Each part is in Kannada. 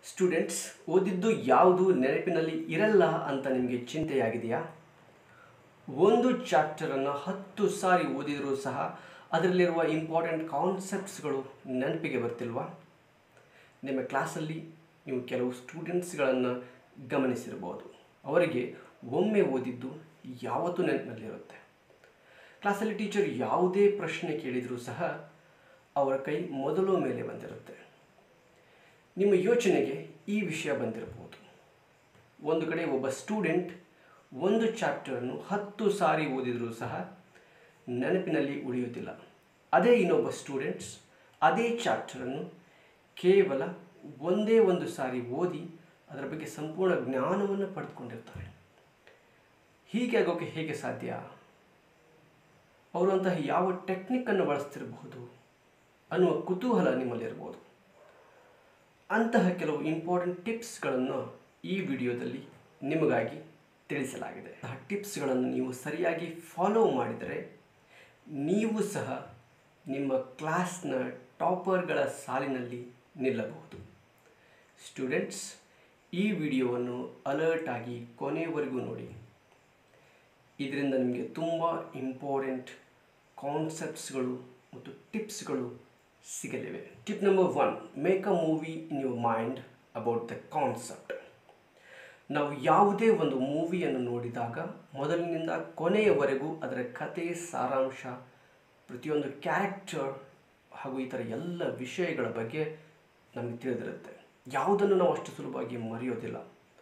ಸ್ಟೂಡೆಂಟ್ಸ್ ಓದಿದ್ದು ಯಾವುದು ನೆನಪಿನಲ್ಲಿ ಇರಲ್ಲ ಅಂತ ನಿಮಗೆ ಚಿಂತೆಯಾಗಿದೆಯಾ ಒಂದು ಚಾಪ್ಟರನ್ನು ಹತ್ತು ಸಾರಿ ಓದಿದರೂ ಸಹ ಅದರಲ್ಲಿರುವ ಇಂಪಾರ್ಟೆಂಟ್ ಕಾನ್ಸೆಪ್ಟ್ಸ್ಗಳು ನೆನಪಿಗೆ ಬರ್ತಿಲ್ವಾ ನಿಮ್ಮ ಕ್ಲಾಸಲ್ಲಿ ನೀವು ಕೆಲವು ಸ್ಟೂಡೆಂಟ್ಸ್ಗಳನ್ನು ಗಮನಿಸಿರ್ಬೋದು ಅವರಿಗೆ ಒಮ್ಮೆ ಓದಿದ್ದು ಯಾವತ್ತೂ ನೆನಪಿನಲ್ಲಿರುತ್ತೆ ಕ್ಲಾಸಲ್ಲಿ ಟೀಚರ್ ಯಾವುದೇ ಪ್ರಶ್ನೆ ಕೇಳಿದರೂ ಸಹ ಅವರ ಕೈ ಮೊದಲು ಮೇಲೆ ಬಂದಿರುತ್ತೆ ನಿಮ್ಮ ಯೋಚನೆಗೆ ಈ ವಿಷಯ ಬಂದಿರಬಹುದು ಒಂದು ಕಡೆ ಒಬ್ಬ ಸ್ಟೂಡೆಂಟ್ ಒಂದು ಚಾಪ್ಟರನ್ನು ಹತ್ತು ಸಾರಿ ಓದಿದರೂ ಸಹ ನೆನಪಿನಲ್ಲಿ ಉಳಿಯುವುದಿಲ್ಲ ಅದೇ ಇನ್ನೊಬ್ಬ ಸ್ಟೂಡೆಂಟ್ಸ್ ಅದೇ ಚಾಪ್ಟರನ್ನು ಕೇವಲ ಒಂದೇ ಒಂದು ಸಾರಿ ಓದಿ ಅದರ ಬಗ್ಗೆ ಸಂಪೂರ್ಣ ಜ್ಞಾನವನ್ನು ಪಡೆದುಕೊಂಡಿರ್ತಾರೆ ಹೀಗೆ ಆಗೋಕ್ಕೆ ಹೇಗೆ ಸಾಧ್ಯ ಅವರು ಅಂತಹ ಯಾವ ಟೆಕ್ನಿಕ್ಕನ್ನು ಬಳಸ್ತಿರಬಹುದು ಅನ್ನುವ ಕುತೂಹಲ ನಿಮ್ಮಲ್ಲಿರ್ಬೋದು ಅಂತಹ ಕೆಲವು ಇಂಪಾರ್ಟೆಂಟ್ ಟಿಪ್ಸ್ಗಳನ್ನು ಈ ವಿಡಿಯೋದಲ್ಲಿ ನಿಮಗಾಗಿ ತಿಳಿಸಲಾಗಿದೆ ಆ ಟಿಪ್ಸ್ಗಳನ್ನು ನೀವು ಸರಿಯಾಗಿ ಫಾಲೋ ಮಾಡಿದರೆ ನೀವು ಸಹ ನಿಮ್ಮ ಕ್ಲಾಸ್ನ ಟಾಪರ್ಗಳ ಸಾಲಿನಲ್ಲಿ ನಿಲ್ಲಬಹುದು ಸ್ಟೂಡೆಂಟ್ಸ್ ಈ ವಿಡಿಯೋವನ್ನು ಅಲರ್ಟ್ ಆಗಿ ಕೊನೆಯವರೆಗೂ ನೋಡಿ ಇದರಿಂದ ನಿಮಗೆ ತುಂಬ ಇಂಪಾರ್ಟೆಂಟ್ ಕಾನ್ಸೆಪ್ಟ್ಸ್ಗಳು ಮತ್ತು ಟಿಪ್ಸ್ಗಳು ಸಿಗಲಿವೆ tip number one make a movie in your mind about the concept ನಾವು ಯಾವುದೇ ಒಂದು ಮೂವಿಯನ್ನು ನೋಡಿದಾಗ ಮೊದಲಿನಿಂದ ಕೊನೆಯವರೆಗೂ ಅದರ ಕತೆ ಸಾರಾಂಶ ಪ್ರತಿಯೊಂದು ಕ್ಯಾರೆಕ್ಟರ್ ಹಾಗೂ ಈ ಥರ ಎಲ್ಲ ವಿಷಯಗಳ ಬಗ್ಗೆ ನಮಗೆ ತಿಳಿದಿರುತ್ತೆ ಯಾವುದನ್ನು ನಾವು ಅಷ್ಟು ಸುಲಭವಾಗಿ ಮರೆಯೋದಿಲ್ಲ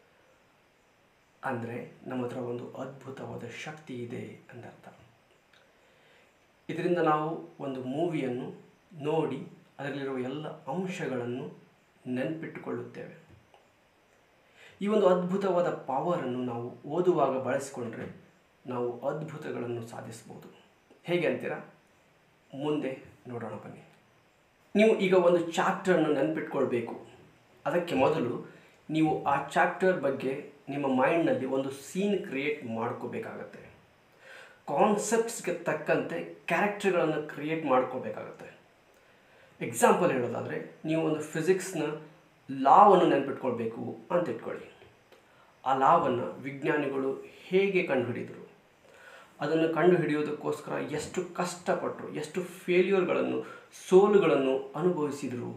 ಅಂದರೆ ನಮ್ಮ ಹತ್ರ ಒಂದು ಅದ್ಭುತವಾದ ಶಕ್ತಿ ಇದೆ ಎಂದರ್ಥ ಇದರಿಂದ ನಾವು ಒಂದು ಮೂವಿಯನ್ನು ನೋಡಿ ಅದರಲ್ಲಿರುವ ಎಲ್ಲ ಅಂಶಗಳನ್ನು ನೆನಪಿಟ್ಟುಕೊಳ್ಳುತ್ತೇವೆ ಈ ಒಂದು ಅದ್ಭುತವಾದ ಪವರನ್ನು ನಾವು ಓದುವಾಗ ಬಳಸಿಕೊಂಡ್ರೆ ನಾವು ಅದ್ಭುತಗಳನ್ನು ಸಾಧಿಸ್ಬೋದು ಹೇಗೆ ಅಂತೀರಾ ಮುಂದೆ ನೋಡೋಣ ಬನ್ನಿ ನೀವು ಈಗ ಒಂದು ಚಾಪ್ಟರನ್ನು ನೆನಪಿಟ್ಕೊಳ್ಬೇಕು ಅದಕ್ಕೆ ಮೊದಲು ನೀವು ಆ ಚಾಪ್ಟರ್ ಬಗ್ಗೆ ನಿಮ್ಮ ಮೈಂಡ್ನಲ್ಲಿ ಒಂದು ಸೀನ್ ಕ್ರಿಯೇಟ್ ಮಾಡ್ಕೋಬೇಕಾಗತ್ತೆ ಕಾನ್ಸೆಪ್ಟ್ಸ್ಗೆ ತಕ್ಕಂತೆ ಕ್ಯಾರೆಕ್ಟರ್ಗಳನ್ನು ಕ್ರಿಯೇಟ್ ಮಾಡ್ಕೋಬೇಕಾಗತ್ತೆ ಎಕ್ಸಾಂಪಲ್ ಹೇಳೋದಾದರೆ ನೀವು ಒಂದು ಫಿಸಿಕ್ಸ್ನ ಲಾವನ್ನು ನೆನಪಿಟ್ಕೊಳ್ಬೇಕು ಅಂತ ಇಟ್ಕೊಳ್ಳಿ ಆ ಲಾವನ್ನು ವಿಜ್ಞಾನಿಗಳು ಹೇಗೆ ಕಂಡುಹಿಡಿದರು ಅದನ್ನು ಕಂಡುಹಿಡಿಯೋದಕ್ಕೋಸ್ಕರ ಎಷ್ಟು ಕಷ್ಟಪಟ್ಟರು ಎಷ್ಟು ಫೇಲ್ಯೂರ್ಗಳನ್ನು ಸೋಲುಗಳನ್ನು ಅನುಭವಿಸಿದರು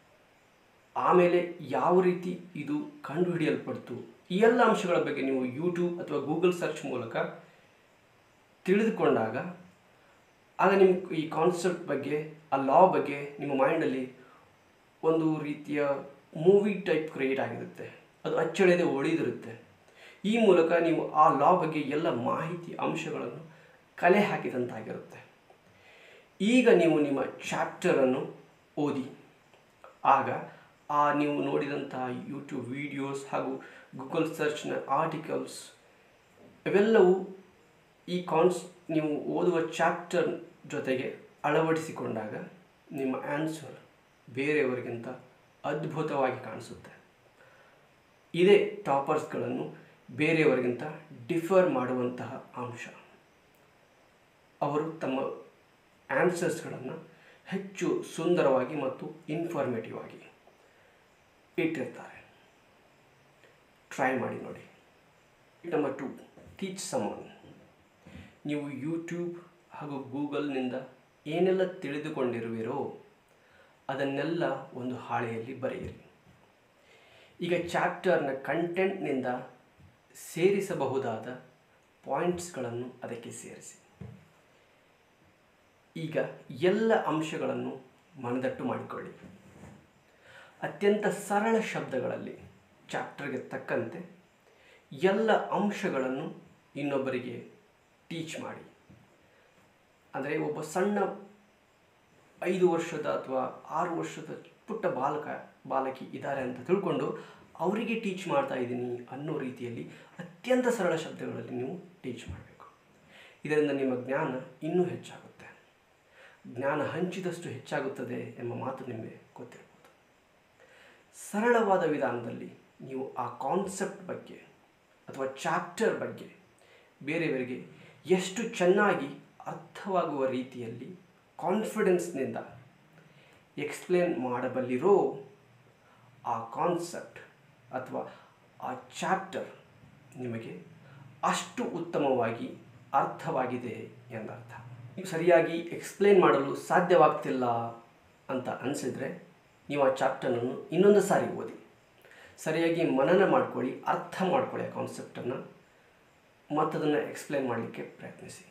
ಆಮೇಲೆ ಯಾವ ರೀತಿ ಇದು ಕಂಡುಹಿಡಿಯಲ್ಪಡ್ತು ಈ ಎಲ್ಲ ಅಂಶಗಳ ಬಗ್ಗೆ ನೀವು ಯೂಟ್ಯೂಬ್ ಅಥವಾ ಗೂಗಲ್ ಸರ್ಚ್ ಮೂಲಕ ತಿಳಿದುಕೊಂಡಾಗ ಆಗ ನಿಮ್ಮ ಈ ಕಾನ್ಸೆಪ್ಟ್ ಬಗ್ಗೆ ಆ ಲಾ ಬಗ್ಗೆ ನಿಮ್ಮ ಮೈಂಡಲ್ಲಿ ಒಂದು ರೀತಿಯ ಮೂವಿ ಟೈಪ್ ಕ್ರಿಯೇಟ್ ಆಗಿರುತ್ತೆ ಅದು ಅಚ್ಚಳಿಯದೆ ಉಳಿದಿರುತ್ತೆ ಈ ಮೂಲಕ ನೀವು ಆ ಲಾ ಬಗ್ಗೆ ಎಲ್ಲ ಮಾಹಿತಿ ಅಂಶಗಳನ್ನು ಕಲೆ ಹಾಕಿದಂತಾಗಿರುತ್ತೆ ಈಗ ನೀವು ನಿಮ್ಮ ಚಾಪ್ಟರನ್ನು ಓದಿ ಆಗ ಆ ನೀವು ನೋಡಿದಂತಹ ಯೂಟ್ಯೂಬ್ ವಿಡಿಯೋಸ್ ಹಾಗೂ ಗೂಗಲ್ ಸರ್ಚ್ನ ಆರ್ಟಿಕಲ್ಸ್ ಇವೆಲ್ಲವೂ ಈ ಕಾನ್ಸ್ ನೀವು ಓದುವ ಚಾಪ್ಟರ್ ಜೊತೆಗೆ ಅಳವಡಿಸಿಕೊಂಡಾಗ ನಿಮ್ಮ ಆನ್ಸರ್ ಬೇರೆಯವರಿಗಿಂತ ಅದ್ಭುತವಾಗಿ ಕಾಣಿಸುತ್ತೆ ಇದೇ ಟಾಪರ್ಸ್ಗಳನ್ನು ಬೇರೆಯವರಿಗಿಂತ ಡಿಫರ್ ಮಾಡುವಂತಹ ಅಂಶ ಅವರು ತಮ್ಮ ಆನ್ಸರ್ಸ್ಗಳನ್ನು ಹೆಚ್ಚು ಸುಂದರವಾಗಿ ಮತ್ತು ಇನ್ಫಾರ್ಮೇಟಿವ್ ಆಗಿ ಇಟ್ಟಿರ್ತಾರೆ ಟ್ರೈ ಮಾಡಿ ನೋಡಿ ನಂಬರ್ ಟು ಟೀಚ್ ಸಮನ್ ನೀವು ಯೂಟ್ಯೂಬ್ ಹಾಗೂ ಗೂಗಲ್ನಿಂದ ಏನೆಲ್ಲ ತಿಳಿದುಕೊಂಡಿರುವಿರೋ ಅದನ್ನೆಲ್ಲ ಒಂದು ಹಾಳೆಯಲ್ಲಿ ಬರೆಯಿರಿ ಈಗ ಚಾಪ್ಟರ್ನ ಕಂಟೆಂಟ್ನಿಂದ ಸೇರಿಸಬಹುದಾದ ಪಾಯಿಂಟ್ಸ್ಗಳನ್ನು ಅದಕ್ಕೆ ಸೇರಿಸಿ ಈಗ ಎಲ್ಲ ಅಂಶಗಳನ್ನು ಮನದಟ್ಟು ಮಾಡಿಕೊಳ್ಳಿ ಅತ್ಯಂತ ಸರಳ ಶಬ್ದಗಳಲ್ಲಿ ಚಾಪ್ಟರ್ಗೆ ತಕ್ಕಂತೆ ಎಲ್ಲ ಅಂಶಗಳನ್ನು ಇನ್ನೊಬ್ಬರಿಗೆ ಟೀಚ್ ಮಾಡಿ ಅಂದರೆ ಒಬ್ಬ ಸಣ್ಣ ಐದು ವರ್ಷದ ಅಥವಾ ಆರು ವರ್ಷದ ಪುಟ್ಟ ಬಾಲಕ ಬಾಲಕಿ ಇದ್ದಾರೆ ಅಂತ ತಿಳ್ಕೊಂಡು ಅವರಿಗೆ ಟೀಚ್ ಮಾಡ್ತಾ ಇದ್ದೀನಿ ಅನ್ನೋ ರೀತಿಯಲ್ಲಿ ಅತ್ಯಂತ ಸರಳ ಶಬ್ದಗಳಲ್ಲಿ ನೀವು ಟೀಚ್ ಮಾಡಬೇಕು ಇದರಿಂದ ನಿಮ್ಮ ಜ್ಞಾನ ಇನ್ನೂ ಹೆಚ್ಚಾಗುತ್ತೆ ಜ್ಞಾನ ಹಂಚಿದಷ್ಟು ಹೆಚ್ಚಾಗುತ್ತದೆ ಎಂಬ ಮಾತು ನಿಮಗೆ ಗೊತ್ತಿರ್ಬೋದು ಸರಳವಾದ ವಿಧಾನದಲ್ಲಿ ನೀವು ಆ ಕಾನ್ಸೆಪ್ಟ್ ಬಗ್ಗೆ ಅಥವಾ ಚಾಪ್ಟರ್ ಬಗ್ಗೆ ಬೇರೆಯವರಿಗೆ ಎಷ್ಟು ಚೆನ್ನಾಗಿ ಅರ್ಥವಾಗುವ ರೀತಿಯಲ್ಲಿ ಕಾನ್ಫಿಡೆನ್ಸ್ನಿಂದ ಎಕ್ಸ್ಪ್ಲೇನ್ ಮಾಡಬಲ್ಲಿರೋ ಆ ಕಾನ್ಸೆಪ್ಟ್ ಅಥವಾ ಆ ಚಾಪ್ಟರ್ ನಿಮಗೆ ಅಷ್ಟು ಉತ್ತಮವಾಗಿ ಅರ್ಥವಾಗಿದೆ ಎಂದರ್ಥ ನೀವು ಸರಿಯಾಗಿ ಎಕ್ಸ್ಪ್ಲೇನ್ ಮಾಡಲು ಸಾಧ್ಯವಾಗ್ತಿಲ್ಲ ಅಂತ ಅನಿಸಿದರೆ ನೀವು ಆ ಚಾಪ್ಟರನ್ನು ಇನ್ನೊಂದು ಸಾರಿ ಓದಿ ಸರಿಯಾಗಿ ಮನನ ಮಾಡ್ಕೊಳ್ಳಿ ಅರ್ಥ ಮಾಡ್ಕೊಳ್ಳಿ ಆ ಕಾನ್ಸೆಪ್ಟನ್ನು ಮತ್ತು ಅದನ್ನು ಎಕ್ಸ್ಪ್ಲೇನ್ ಮಾಡಲಿಕ್ಕೆ ಪ್ರಯತ್ನಿಸಿ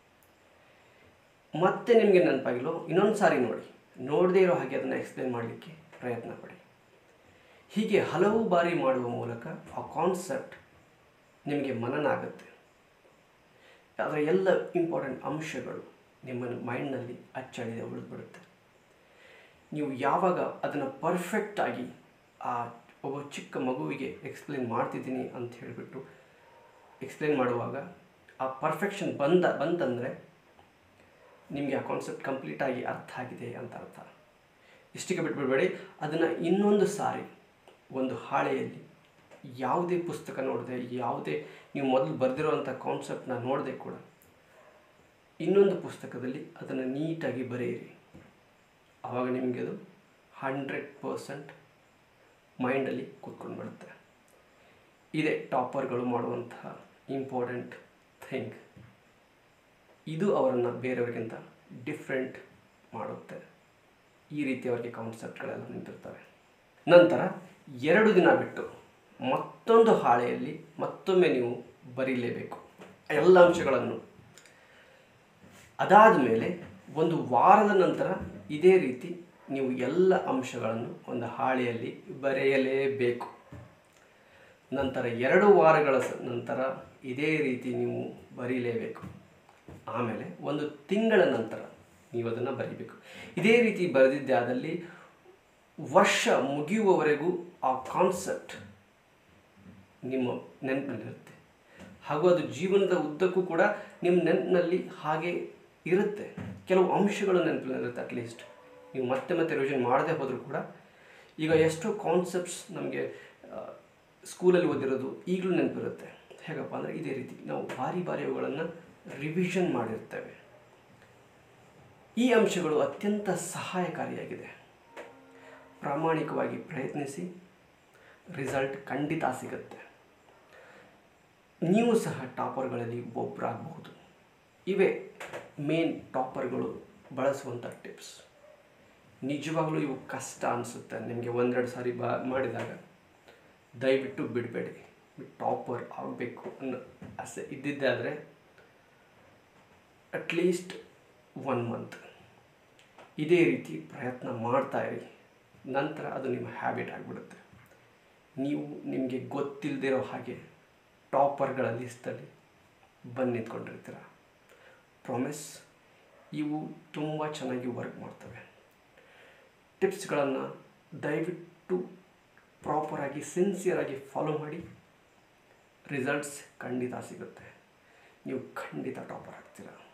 ಮತ್ತೆ ನಿಮಗೆ ನೆನಪಾಗಿಲ್ಲೋ ಇನ್ನೊಂದು ಸಾರಿ ನೋಡಿ ನೋಡದೇ ಇರೋ ಹಾಗೆ ಅದನ್ನು ಎಕ್ಸ್ಪ್ಲೇನ್ ಮಾಡಲಿಕ್ಕೆ ಪ್ರಯತ್ನ ಪಡಿ ಹೀಗೆ ಹಲವು ಬಾರಿ ಮಾಡುವ ಮೂಲಕ ಆ ಕಾನ್ಸೆಪ್ಟ್ ನಿಮಗೆ ಮನನ ಆಗುತ್ತೆ ಅದರ ಎಲ್ಲ ಇಂಪಾರ್ಟೆಂಟ್ ಅಂಶಗಳು ನಿಮ್ಮ ಮೈಂಡ್ನಲ್ಲಿ ಅಚ್ಚಳಿದೆ ಉಳಿದ್ಬಿಡುತ್ತೆ ನೀವು ಯಾವಾಗ ಅದನ್ನು ಪರ್ಫೆಕ್ಟಾಗಿ ಆ ಒಬ್ಬ ಚಿಕ್ಕ ಮಗುವಿಗೆ ಎಕ್ಸ್ಪ್ಲೇನ್ ಮಾಡ್ತಿದ್ದೀನಿ ಅಂತ ಹೇಳಿಬಿಟ್ಟು ಎಕ್ಸ್ಪ್ಲೇನ್ ಮಾಡುವಾಗ ಆ ಪರ್ಫೆಕ್ಷನ್ ಬಂದ ಬಂತಂದರೆ ನಿಮಗೆ ಆ ಕಾನ್ಸೆಪ್ಟ್ ಕಂಪ್ಲೀಟಾಗಿ ಅರ್ಥ ಆಗಿದೆ ಅಂತ ಅರ್ಥ ಇಷ್ಟಕ್ಕೆ ಬಿಟ್ಬಿಡಬೇಡಿ ಅದನ್ನು ಇನ್ನೊಂದು ಸಾರಿ ಒಂದು ಹಾಳೆಯಲ್ಲಿ ಯಾವುದೇ ಪುಸ್ತಕ ನೋಡದೆ ಯಾವುದೇ ನೀವು ಮೊದಲು ಬರೆದಿರೋವಂಥ ಕಾನ್ಸೆಪ್ಟ್ನ ನೋಡದೆ ಕೂಡ ಇನ್ನೊಂದು ಪುಸ್ತಕದಲ್ಲಿ ಅದನ್ನು ನೀಟಾಗಿ ಬರೆಯಿರಿ ಆವಾಗ ನಿಮಗೆ ಅದು ಹಂಡ್ರೆಡ್ ಪರ್ಸೆಂಟ್ ಮೈಂಡಲ್ಲಿ ಕೂತ್ಕೊಂಡು ಬಿಡುತ್ತೆ ಇದೇ ಟಾಪರ್ಗಳು ಮಾಡುವಂತಹ ಇಂಪಾರ್ಟೆಂಟ್ ಥಿಂಗ್ ಇದು ಅವರನ್ನು ಬೇರೆಯವರಿಗಿಂತ ಡಿಫ್ರೆಂಟ್ ಮಾಡುತ್ತೆ ಈ ರೀತಿ ಅವರಿಗೆ ಕಾನ್ಸೆಪ್ಟ್ಗಳೆಲ್ಲ ನಿಂತಿರ್ತವೆ ನಂತರ ಎರಡು ದಿನ ಬಿಟ್ಟು ಮತ್ತೊಂದು ಹಾಳೆಯಲ್ಲಿ ಮತ್ತೊಮ್ಮೆ ನೀವು ಬರೀಲೇಬೇಕು ಎಲ್ಲ ಅಂಶಗಳನ್ನು ಅದಾದ ಮೇಲೆ ಒಂದು ವಾರದ ನಂತರ ಇದೇ ರೀತಿ ನೀವು ಎಲ್ಲ ಅಂಶಗಳನ್ನು ಒಂದು ಹಾಳೆಯಲ್ಲಿ ಬರೆಯಲೇಬೇಕು ನಂತರ ಎರಡು ವಾರಗಳ ಸ- ನಂತರ ಇದೇ ರೀತಿ ನೀವು ಬರೀಲೇಬೇಕು ಆಮೇಲೆ ಒಂದು ತಿಂಗಳ ನಂತರ ನೀವು ಅದನ್ನು ಬರೀಬೇಕು ಇದೇ ರೀತಿ ಬರೆದಿದ್ದೆ ಆದಲ್ಲಿ ವರ್ಷ ಮುಗಿಯುವವರೆಗೂ ಆ ಕಾನ್ಸೆಪ್ಟ್ ನಿಮ್ಮ ನೆನಪಿನಲ್ಲಿರುತ್ತೆ ಹಾಗೂ ಅದು ಜೀವನದ ಉದ್ದಕ್ಕೂ ಕೂಡ ನಿಮ್ಮ ನೆನಪಿನಲ್ಲಿ ಹಾಗೆ ಇರುತ್ತೆ ಕೆಲವು ಅಂಶಗಳು ನೆನಪಿನಲ್ಲಿರುತ್ತೆ ಅಟ್ಲೀಸ್ಟ್ ನೀವು ಮತ್ತೆ ಮತ್ತೆ ರಿವಿಷನ್ ಮಾಡದೆ ಹೋದರೂ ಕೂಡ ಈಗ ಎಷ್ಟೋ ಕಾನ್ಸೆಪ್ಟ್ಸ್ ನಮಗೆ ಸ್ಕೂಲಲ್ಲಿ ಓದಿರೋದು ಈಗಲೂ ನೆನಪಿರುತ್ತೆ ಹೇಗಪ್ಪ ಅಂದರೆ ಇದೇ ರೀತಿ ನಾವು ಬಾರಿ ಬಾರಿ ಅವುಗಳನ್ನು ರಿವಿಷನ್ ಮಾಡಿರ್ತೇವೆ ಈ ಅಂಶಗಳು ಅತ್ಯಂತ ಸಹಾಯಕಾರಿಯಾಗಿದೆ ಪ್ರಾಮಾಣಿಕವಾಗಿ ಪ್ರಯತ್ನಿಸಿ ರಿಸಲ್ಟ್ ಖಂಡಿತ ಸಿಗುತ್ತೆ ನೀವು ಸಹ ಟಾಪರ್ಗಳಲ್ಲಿ ಒಬ್ಬರಾಗಬಹುದು ಇವೇ ಮೇನ್ ಟಾಪರ್ಗಳು ಬಳಸುವಂಥ ಟಿಪ್ಸ್ ನಿಜವಾಗಲೂ ಇವು ಕಷ್ಟ ಅನಿಸುತ್ತೆ ನಿಮಗೆ ಒಂದೆರಡು ಸಾರಿ ಬಾ ಮಾಡಿದಾಗ ದಯವಿಟ್ಟು ಬಿಡಬೇಡಿ ಟಾಪರ್ ಆಗಬೇಕು ಅನ್ನೋ ಆಸೆ ಇದ್ದಿದ್ದೆ ಆದರೆ ಅಟ್ಲೀಸ್ಟ್ ಒನ್ ಮಂತ್ ಇದೇ ರೀತಿ ಪ್ರಯತ್ನ ಮಾಡ್ತಾ ಇರಿ ನಂತರ ಅದು ನಿಮ್ಮ ಹ್ಯಾಬಿಟ್ ಆಗಿಬಿಡುತ್ತೆ ನೀವು ನಿಮಗೆ ಗೊತ್ತಿಲ್ಲದಿರೋ ಹಾಗೆ ಟಾಪರ್ಗಳ ಲಿಸ್ಟಲ್ಲಿ ಬಂದು ನಿಂತ್ಕೊಂಡಿರ್ತೀರ ಪ್ರಾಮಿಸ್ ಇವು ತುಂಬ ಚೆನ್ನಾಗಿ ವರ್ಕ್ ಮಾಡ್ತವೆ ಟಿಪ್ಸ್ಗಳನ್ನು ದಯವಿಟ್ಟು ಪ್ರಾಪರಾಗಿ ಸಿನ್ಸಿಯರಾಗಿ ಫಾಲೋ ಮಾಡಿ ರಿಸಲ್ಟ್ಸ್ ಖಂಡಿತ ಸಿಗುತ್ತೆ ನೀವು ಖಂಡಿತ ಟಾಪರ್ ಆಗ್ತೀರಾ